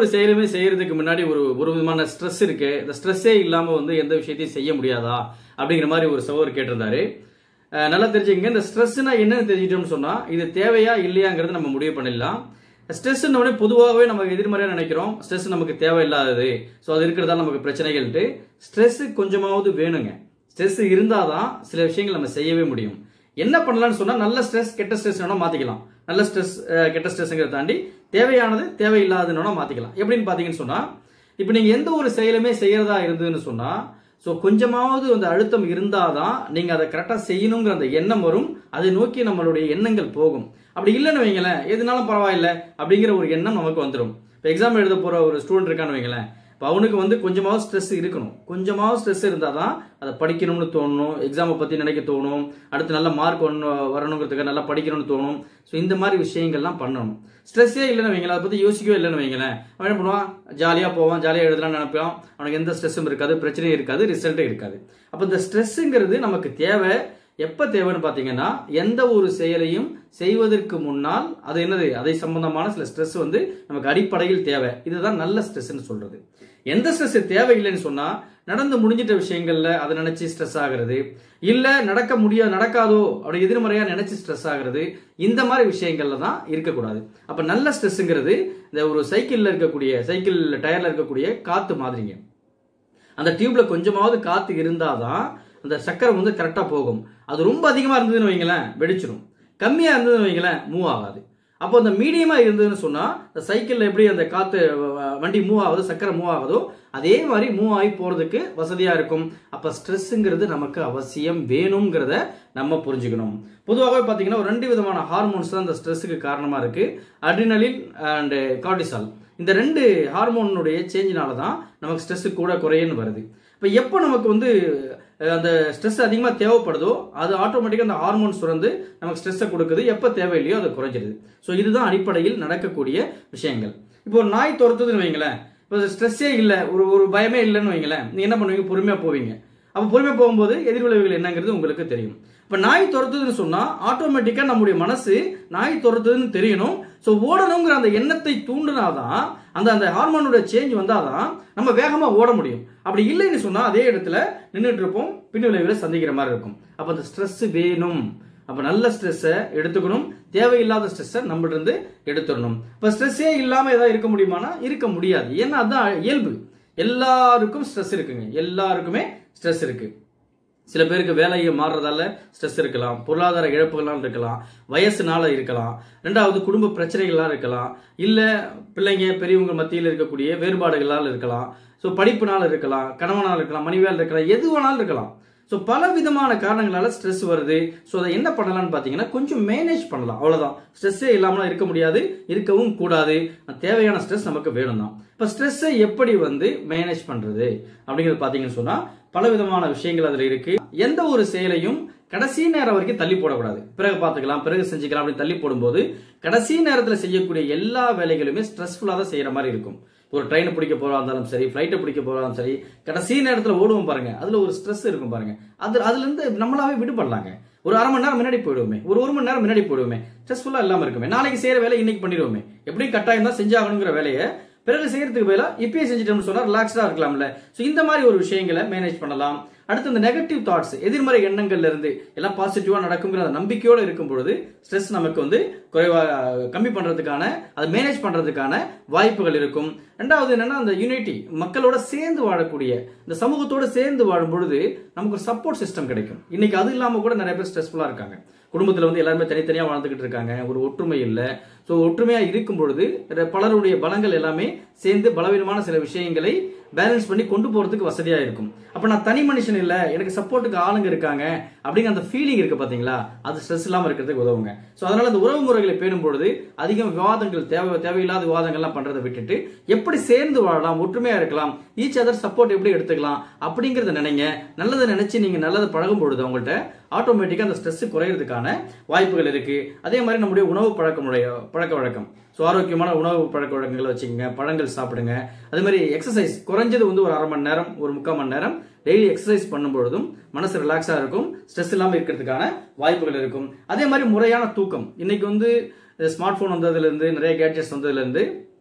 ஒரு செயலுமே செய்யறதுக்கு முன்னாடி ஒரு ஒரு விதமான ஸ்ட்ரெஸ் இருக்கு இந்த ஸ்ட்ரெஸ்ஸே இல்லாம வந்து எந்த விஷயத்தையும் செய்ய முடியாதா அப்படிங்கிற மாதிரி ஒரு சகோதரர் கேட்டிருந்தாரு அஹ் நல்லா தெரிஞ்சுங்க இந்த ஸ்ட்ரெஸ்னா என்னன்னு தெரிஞ்சிட்டோம்னு சொன்னா இது தேவையா இல்லையாங்கிறது நம்ம முடிவு பண்ணிடலாம் ஸ்ட்ரெஸ் உடனே பொதுவாகவே நம்ம எதிர்மறையா நினைக்கிறோம் ஸ்ட்ரெஸ் நமக்கு தேவையில்லாதது ஸோ அது இருக்கிறதால நமக்கு பிரச்சனைகள்ட்டு ஸ்ட்ரெஸ் கொஞ்சமாவது வேணுங்க ஸ்ட்ரெஸ் இருந்தாதான் சில விஷயங்கள் நம்ம செய்யவே முடியும் என்ன பண்ணலாம்னு சொன்னா நல்ல ஸ்ட்ரெஸ் கெட்ட ஸ்ட்ரெஸ் வேணா மாத்திக்கலாம் நல்ல ஸ்ட்ரெஸ் கெட்ட ஸ்ட்ரெஸ்ங்கிறத தாண்டி தேவையானது தேவையில்லாததுன்னு வேணா மாத்திக்கலாம் எப்படின்னு பாத்தீங்கன்னு சொன்னா இப்போ நீங்க எந்த ஒரு செயலுமே செய்யறதா இருந்ததுன்னு சொன்னா ஸோ கொஞ்சமாவது அந்த அழுத்தம் இருந்தாதான் நீங்க அதை கரெக்டாக செய்யணுங்கிற அந்த எண்ணம் வரும் அதை நோக்கி நம்மளுடைய எண்ணங்கள் போகும் அப்படி இல்லைன்னு வைங்களேன் எதுனாலும் பரவாயில்ல அப்படிங்கிற ஒரு எண்ணம் நமக்கு வந்துடும் இப்போ எக்ஸாம் எழுத போற ஒரு ஸ்டூடெண்ட் இருக்கான்னு வைங்களேன் இப்போ அவனுக்கு வந்து கொஞ்சமாவது ஸ்ட்ரெஸ் இருக்கணும் கொஞ்சமாவது ஸ்ட்ரெஸ் இருந்தால் தான் அதை படிக்கணும்னு தோணணும் எக்ஸாமை பற்றி நினைக்க தோணும் அடுத்து நல்ல மார்க் ஒன்று வரணுங்கிறதுக்கு நல்லா படிக்கணும்னு தோணும் ஸோ இந்த மாதிரி விஷயங்கள்லாம் பண்ணணும் ஸ்ட்ரெஸ்ஸே இல்லைன்னு வைங்களேன் அதை பற்றி யோசிக்கவே இல்லைன்னு வைங்களேன் அவன் என்ன பண்ணுவான் ஜாலியாக போவான் ஜாலியாக எழுதலாம்னு நினைப்பான் அவனுக்கு எந்த ஸ்ட்ரெஸ்ஸும் இருக்காது பிரச்சனையும் இருக்காது ரிசல்ட்டும் இருக்காது அப்போ இந்த ஸ்ட்ரெஸ்ஸுங்கிறது நமக்கு தேவை எப்போ தேவைன்னு பார்த்தீங்கன்னா எந்த ஒரு செயலையும் செய்வதற்கு முன்னால் அது என்னது அதை சம்பந்தமான சில ஸ்ட்ரெஸ் வந்து நமக்கு அடிப்படையில் தேவை இதுதான் நல்ல ஸ்ட்ரெஸ்ன்னு சொல்றது எந்த ஸ்ட்ரெஸ் தேவையில்லைன்னு சொன்னா நடந்து முடிஞ்சிட்ட விஷயங்கள்ல அதை நினைச்சு ஸ்ட்ரெஸ் ஆகுறது இல்ல நடக்க முடியாது நடக்காதோ அப்படி எதிர்மறையா நினைச்சு ஸ்ட்ரெஸ் ஆகுறது இந்த மாதிரி விஷயங்கள்ல தான் இருக்கக்கூடாது அப்ப நல்ல ஸ்ட்ரெஸ்ங்கிறது இந்த ஒரு சைக்கிள்ல இருக்கக்கூடிய சைக்கிள் டயர்ல இருக்கக்கூடிய காத்து மாதிரிங்க அந்த டியூப்ல கொஞ்சமாவது காத்து இருந்தாதான் அந்த சக்கரம் வந்து கரெக்டா போகும் அது ரொம்ப அதிகமா இருந்ததுன்னு வைங்களேன் வெடிச்சிடும் கம்மியா இருந்ததுன்னு வைங்களேன் மூவ் ஆகாது அப்போ அந்த மீடியமா இருந்ததுன்னு சொன்னா இந்த சைக்கிள்ல எப்படி அந்த காத்து வ- வண்டி மூவ் ஆகுதோ சக்கரம் மூவ் ஆகுதோ அதே மாதிரி மூவ் ஆகி போறதுக்கு வசதியா இருக்கும் அப்ப ஸ்ட்ரெஸ்ங்கிறது நமக்கு அவசியம் வேணுங்கிறத நம்ம புரிஞ்சுக்கணும் பொதுவாகவே பாத்தீங்கன்னா ஒரு ரெண்டு விதமான ஹார்மோன்ஸ் தான் இந்த ஸ்ட்ரெஸ்ஸுக்கு காரணமா இருக்கு அட்ரினலின் அண்ட் கார்டிசால் இந்த ரெண்டு ஹார்மோனுடைய சேஞ்சினால தான் நமக்கு ஸ்ட்ரெஸ் கூட குறையன்னு வருது இப்போ எப்போ நமக்கு வந்து அஹ், அந்த ஸ்ட்ரெஸ் அதிகமாக தேவைப்படுதோ அது ஆட்டோமேட்டிக்காக அந்த ஹார்மோன் சுரந்து நமக்கு ஸ்ட்ரெஸ்ஸை கொடுக்குது எப்போ தேவையில்லையோ அது குறைஞ்சிருது ஸோ இதுதான் அடிப்படையில் நடக்கக்கூடிய விஷயங்கள் இப்போ ஒரு நாய் துரத்துதுன்னு வைங்களேன் இப்போ ஸ்ட்ரெஸ்ஸே இல்லை ஒரு ஒரு பயமே இல்லைன்னு வைங்களேன் நீங்க என்ன பண்ணுவீங்க பொறுமையாக போவீங்க அப்போ பொறுமையாக போகும்போது எதிர்விளைவுகள் என்னங்கிறது உங்களுக்கு தெரியும் இப்போ நாய் துரத்துதுன்னு சொன்னா ஆட்டோமேட்டிக்காக நம்முடைய மனசு நாய் துரத்துதுன்னு தெரியணும் ஸோ ஓடணுங்கிற அந்த எண்ணத்தை தூண்டுனாதான் அந்த அந்த ஹார்மோனோட சேஞ்ச் வந்தாதான் நம்ம வேகமா ஓட முடியும் அப்படி இல்லைன்னு சொன்னா அதே இடத்துல நின்றுட்டு இருப்போம் பின் விளைவுகளை சந்திக்கிற மாதிரி இருக்கும் அப்ப அந்த ஸ்ட்ரெஸ் வேணும் அப்ப நல்ல ஸ்ட்ரெஸ்ஸை எடுத்துக்கணும் தேவையில்லாத ஸ்ட்ரெஸ்ஸை நம்மள்ட்ட இருந்து எடுத்துடணும் இப்ப ஸ்ட்ரெஸ்ஸே இல்லாம ஏதாவது இருக்க முடியுமானா இருக்க முடியாது ஏன்னா அதான் இயல்பு எல்லாருக்கும் ஸ்ட்ரெஸ் இருக்குங்க எல்லாருக்குமே ஸ்ட்ரெஸ் இருக்கு சில பேருக்கு வேலையை மாறுறதால ஸ்ட்ரெஸ் இருக்கலாம் பொருளாதார இழப்புகள்லாம் இருக்கலாம் வயசுனால இருக்கலாம் ரெண்டாவது குடும்ப பிரச்சனைகளால் இருக்கலாம் இல்ல பிள்ளைங்க பெரியவங்க மத்தியில் இருக்கக்கூடிய வேறுபாடுகளால் இருக்கலாம் ஸோ படிப்புனால இருக்கலாம் கணவனால் இருக்கலாம் மனைவியால் இருக்கலாம் எது வேணாலும் இருக்கலாம் ஸோ பல விதமான காரணங்களால ஸ்ட்ரெஸ் வருது ஸோ அதை என்ன பண்ணலாம்னு பார்த்தீங்கன்னா கொஞ்சம் மேனேஜ் பண்ணலாம் அவ்வளோதான் ஸ்ட்ரெஸ்ஸே இல்லாமல் இருக்க முடியாது இருக்கவும் கூடாது தேவையான ஸ்ட்ரெஸ் நமக்கு வேணும் தான் இப்போ ஸ்ட்ரெஸ்ஸை எப்படி வந்து மேனேஜ் பண்ணுறது அப்படிங்கிறது பார்த்தீங்கன்னு சொன்னால் பல விதமான விஷயங்கள் அதில் இருக்கு எந்த ஒரு செயலையும் கடைசி நேரம் வரைக்கும் தள்ளி போடக்கூடாது பிறகு பார்த்துக்கலாம் பிறகு செஞ்சுக்கலாம் அப்படின்னு தள்ளி போடும்போது கடைசி நேரத்தில் செய்யக்கூடிய எல்லா வேலைகளுமே ஸ்ட்ரெஸ்ஃபுல்லாக தான் செய்யற மாதிரி இருக்கும் ஒரு ட்ரெயினை பிடிக்க போறா இருந்தாலும் சரி ஃப்ளைட்டை பிடிக்க போறாலும் சரி கடைசி நேரத்தில் ஓடுவோம் பாருங்க அதுல ஒரு ஸ்ட்ரெஸ் இருக்கும் பாருங்க அது அதுல இருந்து நம்மளாவே விடுபடலாங்க ஒரு அரை மணி நேரம் முன்னாடி போயிடுவோமே ஒரு ஒரு மணி நேரம் முன்னாடி போயிடுவோமே ஸ்ட்ரெஸ்ஃபுல்லா இல்லாம இருக்குமே நாளைக்கு செய்யற வேலை இன்னைக்கு பண்ணிடுவோமே எப்படி கட்டாயம் தான் செஞ்சாகணுங்கிற வேலையை பிறகு செய்யறதுக்கு பதிலா இப்பயே செஞ்சுட்டோம்னு சொன்னா ரிலாக்ஸ்டா இருக்கலாம்ல சோ இந்த மாதிரி ஒரு விஷயங்களை மேனேஜ் பண்ணலாம் அடுத்து இந்த நெகட்டிவ் தாட்ஸ் எதிர்மறை எண்ணங்கள்ல இருந்து எல்லாம் பாசிட்டிவா நடக்குங்கிற அந்த நம்பிக்கையோட இருக்கும் பொழுது ஸ்ட்ரெஸ் நமக்கு வந்து குறைவா கம்மி பண்றதுக்கான அதை மேனேஜ் பண்றதுக்கான வாய்ப்புகள் இருக்கும் ரெண்டாவது என்னன்னா அந்த யூனிட்டி மக்களோட சேர்ந்து வாழக்கூடிய இந்த சமூகத்தோட சேர்ந்து வாழும் பொழுது நமக்கு ஒரு சப்போர்ட் சிஸ்டம் கிடைக்கும் இன்னைக்கு அது இல்லாம கூட நிறைய பேர் ஸ்ட்ரெஸ்ஃபுல்லா இருக்காங்க குடும்பத்துல வந்து எல்லாருமே தனித்தனியா வாழ்ந்துகிட்டு இருக்காங்க ஒரு ஒற்றுமை இல்லை ஸோ ஒற்றுமையா இருக்கும் பொழுது ர- பலருடைய பலங்கள் எல்லாமே சேர்ந்து பலவீனமான சில விஷயங்களை பேலன்ஸ் பண்ணி கொண்டு போறதுக்கு வசதியா இருக்கும் அப்ப நான் தனி மனுஷன் இல்ல எனக்கு சப்போர்ட்டுக்கு ஆளுங்க இருக்காங்க அப்படிங்கிற அந்த ஃபீலிங் இருக்கு பாத்தீங்களா அது ஸ்ட்ரெஸ் இல்லாம இருக்கிறதுக்கு உதவுங்க ஸோ அதனால இந்த உறவு முறைகளை பேணும் பொழுது அதிகம் விவாதங்கள் தேவை தேவையில்லாத விவாதங்கள்லாம் பண்றதை விட்டுட்டு எப்படி சேர்ந்து வாழலாம் ஒற்றுமையா இருக்கலாம் ஈச் அதர் சப்போர்ட் எப்படி எடுத்துக்கலாம் அப்படிங்கறத நினைங்க நல்லதை நினைச்சு நீங்க நல்லதை பழகும் பொழுது அவங்கள்ட்ட ஆட்டோமேட்டிக்கா அந்த ஸ்ட்ரெஸ் குறையிறதுக்கான வாய்ப்புகள் இருக்கு அதே மாதிரி நம்முடைய உணவு பழக்க முறைய பழக்க வழக்கம் ஸோ ஆரோக்கியமான உணவு பழக்க வழக்கங்களை வச்சுக்கோங்க பழங்கள் சாப்பிடுங்க அதே மாதிரி எக்ஸசைஸ் குறைஞ்சது வந்து ஒரு அரை மணி நேரம் ஒரு முக்கால் மணி நேரம் டெய்லி எக்ஸசைஸ் பண்ணும் பொழுதும் மனசு ரிலாக்ஸாக இருக்கும் ஸ்ட்ரெஸ் இல்லாமல் இருக்கிறதுக்கான வாய்ப்புகள் இருக்கும் அதே மாதிரி முறையான தூக்கம் இன்னைக்கு வந்து ஸ்மார்ட் ஃபோன் வந்ததுலேருந்து நிறைய கேட்ஜெட்ஸ் வந்ததுலேருந்து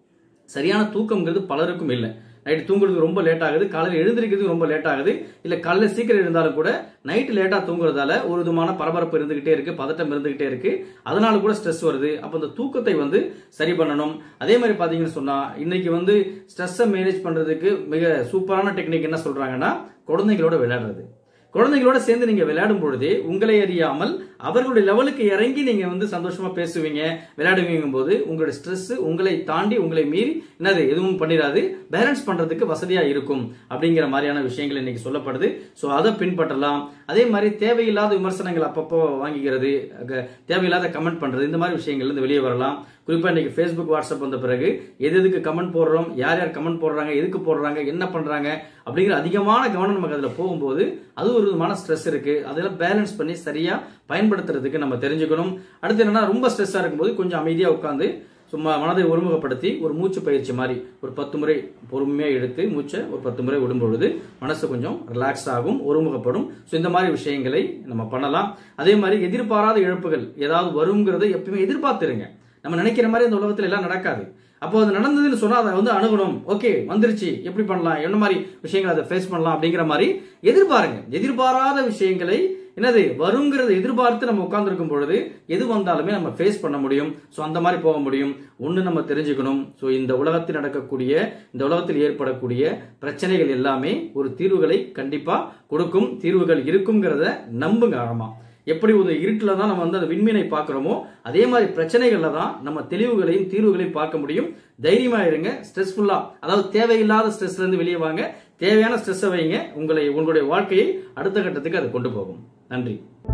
சரியான தூக்கம்ங்கிறது பலருக்கும் இல்லை நைட்டு தூங்குறதுக்கு ரொம்ப லேட் ஆகுது காலையில் எழுந்திருக்கிறதுக்கு ரொம்ப லேட் ஆகுது இல்ல காலையில் சீக்கிரம் இருந்தாலும் கூட நைட்டு லேட்டா தூங்குறதால ஒரு விதமான பரபரப்பு இருந்துகிட்டே இருக்கு பதட்டம் இருந்துகிட்டே இருக்கு அதனால கூட ஸ்ட்ரெஸ் வருது அப்போ அந்த தூக்கத்தை வந்து சரி பண்ணணும் அதே மாதிரி பாத்தீங்கன்னு சொன்னா இன்னைக்கு வந்து ஸ்ட்ரெஸ்ஸை மேனேஜ் பண்றதுக்கு மிக சூப்பரான டெக்னிக் என்ன சொல்றாங்கன்னா குழந்தைங்களோட விளையாடுறது குழந்தைங்களோட சேர்ந்து நீங்க விளையாடும் பொழுது உங்களை அறியாமல் அவர்களுடைய லெவலுக்கு இறங்கி நீங்க வந்து சந்தோஷமா பேசுவீங்க விளையாடுவீங்க போது உங்களுடைய ஸ்ட்ரெஸ் உங்களை தாண்டி உங்களை மீறி என்னது எதுவும் பண்ணிடாது பேலன்ஸ் பண்றதுக்கு வசதியா இருக்கும் அப்படிங்கிற மாதிரியான விஷயங்கள் இன்னைக்கு சொல்லப்படுது ஸோ அதை பின்பற்றலாம் அதே மாதிரி தேவையில்லாத விமர்சனங்கள் அப்பப்போ வாங்கிக்கிறது அக- தேவையில்லாத கமெண்ட் பண்றது இந்த மாதிரி விஷயங்கள்ல இருந்து வெளியே வரலாம் குறிப்பா இன்னைக்கு ஃபேஸ்புக் வாட்ஸ்அப் வந்த பிறகு எது எதுக்கு கமெண்ட் போடுறோம் யார் யார் கமெண்ட் போடுறாங்க எதுக்கு போடுறாங்க என்ன பண்றாங்க அப்படிங்கிற அதிகமான கவனம் நமக்கு அதுல போகும்போது அது ஒரு விதமான ஸ்ட்ரெஸ் இருக்கு அதெல்லாம் பேலன்ஸ் பண்ணி சரியா பயன்படுத்துறதுக்கு நம்ம தெரிஞ்சுக்கணும் அடுத்து என்னன்னா ரொம்ப ஸ்ட்ரெஸ்ஸா இருக்கும்போது கொஞ்சம் அமைதியா உட்காந்து சும்மா மனதை ஒருமுகப்படுத்தி ஒரு மூச்சு பயிற்சி மாதிரி ஒரு பத்து முறை பொறுமையா எடுத்து மூச்சை ஒரு பத்து முறை விடும் பொழுது மனசு கொஞ்சம் ரிலாக்ஸ் ஆகும் ஒருமுகப்படும் ஸோ இந்த மாதிரி விஷயங்களை நம்ம பண்ணலாம் அதே மாதிரி எதிர்பாராத இழப்புகள் ஏதாவது வருங்கிறதை எப்பயுமே எதிர்பார்த்துருங்க நம்ம நினைக்கிற மாதிரி இந்த உலகத்துல எல்லாம் நடக்காது அப்போ அது நடந்ததுன்னு சொன்னா அதை வந்து அணுகணும் ஓகே வந்துருச்சு எப்படி பண்ணலாம் என்ன மாதிரி விஷயங்களை அதை ஃபேஸ் பண்ணலாம் அப்படிங்கிற மாதிரி எதிர்பாருங்க எதிர்பாராத விஷயங்களை என்னது வருங்கிறத எதிர்பார்த்து நம்ம உட்கார்ந்துருக்கும் பொழுது எது வந்தாலுமே நம்ம ஃபேஸ் பண்ண முடியும் ஸோ அந்த மாதிரி போக முடியும் ஒன்று நம்ம தெரிஞ்சுக்கணும் ஸோ இந்த உலகத்தில் நடக்கக்கூடிய இந்த உலகத்தில் ஏற்படக்கூடிய பிரச்சனைகள் எல்லாமே ஒரு தீர்வுகளை கண்டிப்பா கொடுக்கும் தீர்வுகள் இருக்குங்கிறத நம்புங்க ஆழமா எப்படி ஒரு இருட்டில் தான் நம்ம வந்து அந்த விண்மீனை பார்க்குறோமோ அதே மாதிரி பிரச்சனைகள்ல தான் நம்ம தெளிவுகளையும் தீர்வுகளையும் பார்க்க முடியும் தைரியமா இருங்க ஸ்ட்ரெஸ்ஃபுல்லா அதாவது தேவையில்லாத ஸ்ட்ரெஸ்ல இருந்து வெளியே வாங்க தேவையான ஸ்ட்ரெஸ்ஸை வைங்க உங்களை உங்களுடைய வாழ்க்கையை அடுத்த கட்டத்துக்கு அது கொண்டு போகும் நன்றி